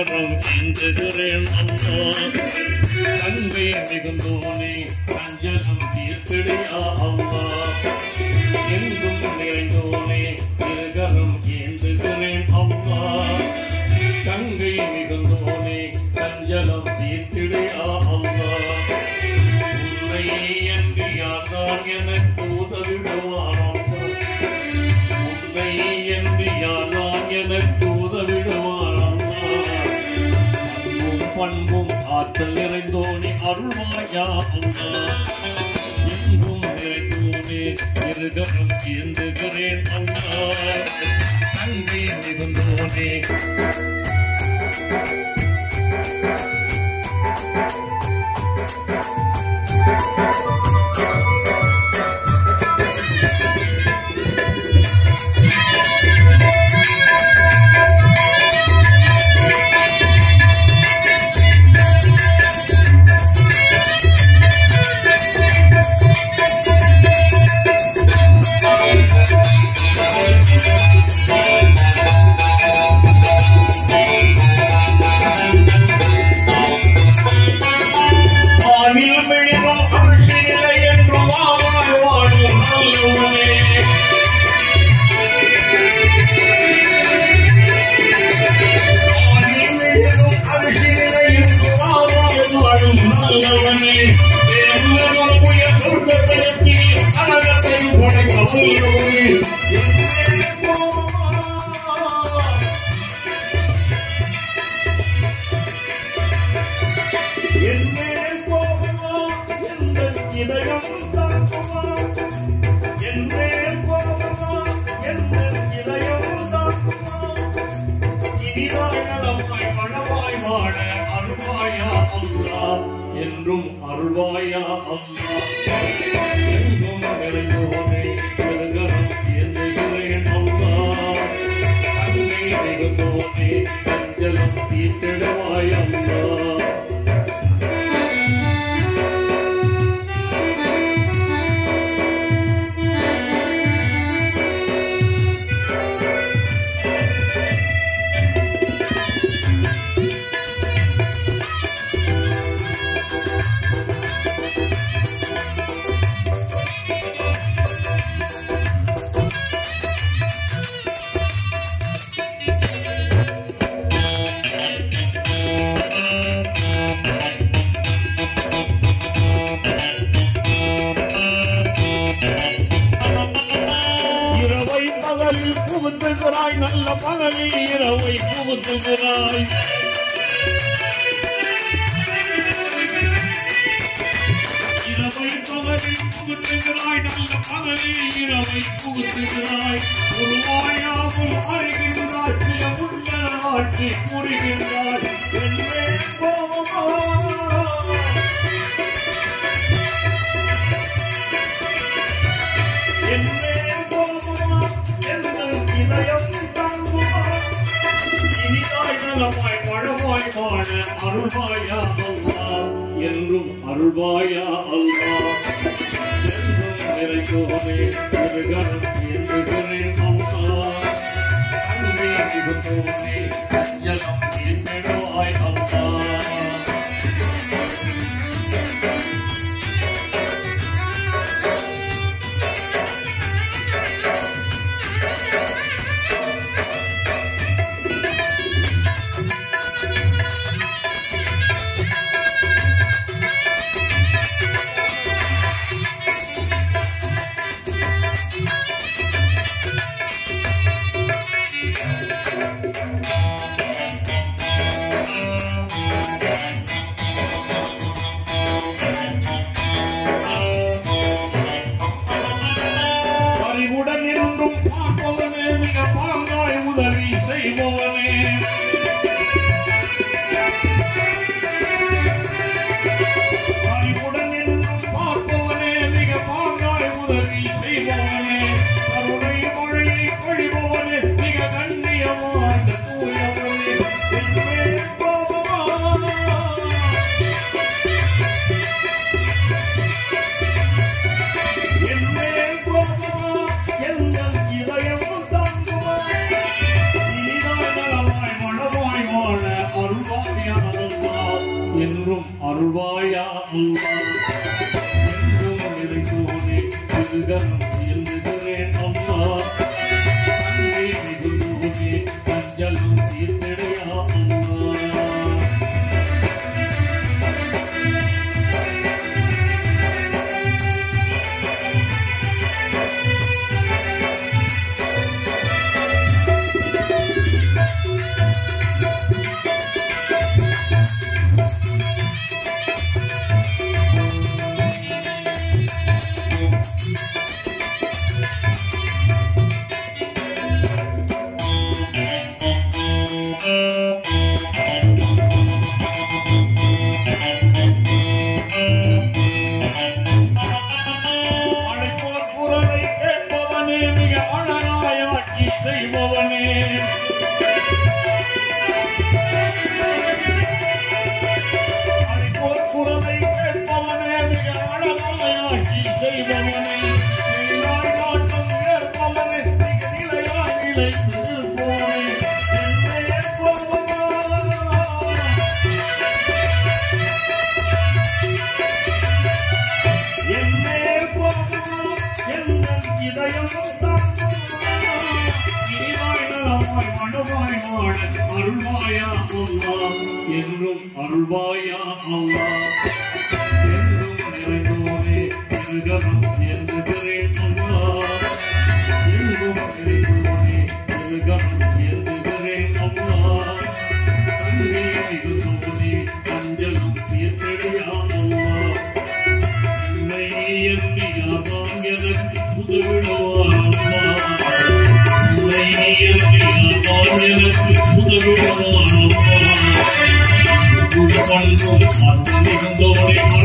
இருகரம் ஏந்துகிறேன் அம்மா தங்கை மிகுந்தோனே அஞ்சலம் தீர்த்திடையா அம்மா எங்கும் நிறைந்தோனே இருகரம் ஏந்துகிறேன் அம்மா தங்கை மிகுந்தோனே அஞ்சலம் தீர்த்திடையா அம்மா உன்னை என்று யார்தான் எனக்கு உதவிடுவான் உன்னை என்று யார்தான் எனக்கு உதவிடுவான் அன்பும் பண்பும் ஆற்றல் நிறைந்தோனே அருள்வாயா அம்மா எங்கும் நிறைந்தோனே இருகரம் ஏந்துகிறேன் அம்மா தங்கை மிகுந்தோனே வானில் மெழுகும் அரிசி நிலை என்றும் வாவாழ் வாழும் நல்லுறவே. வானில் மெழுகும் அரிசி நிலை என்றும் வாவாழ் வாழும் நல்லவனே. தேவனும் உயர் சொர்க்கத்திற்கு அனகத்தை படைத்த வல்லவனே. என்னே போவா. என்னே போகுமா எந்த இதயம் தாக்குமா என்னே போகுமா எந்த இதயம் தாக்குமா இனிதாய் நலமாய் மணமாய் வாழ அருள்வாயா அம்மா என்றும் அருள்வாயா அம்மா எங்கும் நிறைந்தோனே பெருகரம் எந்துகிறேன் அம்மா அன்னை மிகுந்தோனே சஞ்சலம் தீர்த்திடுவாய் அம்மா இரவை பகலில் புகுத்துகிறாய் நல்ல பகலில் இரவை புகுத்துகிறாய் இரவை பகலில் புகுத்துகிறாய் நல்ல பகலில் இரவை புகுத்துகிறாய் உருவாயாமல் அறிகின்றாய் சில உள்ள ஆட்சி புரிகின்றாய் என்றே போவமா என்னே போகுமா எந்த இதயம் தாங்குமா இனிதாய் நலமாய் பழமாய் வாழ அருள்வாயா அல்லா என்றும் அருள்வாயா அல்லா என்றும் நிறைந்தோமே திருகரம் ஏந்துகிறேன் அம்மா அன்பே மிகுந்தோமே அஞ்சலம் தீர்த்திடுவாய் அம்மா என்றும் அருள்வாயா அம்மா என்றும் நிறைந்தோனே திருகரம் எழுதுகிறேன் அம்மா தன்னை மிகுந்தோனே கஞ்சலும் தீர்த்திடையா அம்மா அழைப்போர் குரலை கேட்பவனே மிக அழகாய் ஆட்சி செய்பவனே அழைப்போர் குரலை கேட்பவனே மிக அழகாய் ஆட்சி செய்பவனே நிலையாய் நாட்டம் ஏற்பவனே மிக நிலையாய் நிலைத்திருப்பவனே என்னை ஏற்பவனா என்னே போகும் எங்கள் இதயம் இனிவாய் மனவாய் வாழ அருள்வாயா அம்மா என்றும் அருள்வாயா அம்மா என்றும் நிறைந்தோனே இருகரம் எழுதுகிறேன் அம்மா எங்கும் நிறைந்தோனே இருகரம் எழுதுகிறேன் அம்மா தங்கை மிகுந்தோனே அஞ்சலும் தீர்த்தடியா அம்மா உன்னை எண்ணி யாவான் எனக்கு உதவிடுவானம்மா. உன்னை எண்ணி யாவான் எனக்கு உதவிடுவானம்மா. உன் பண்பும் அன்பு மிகுந்தோனே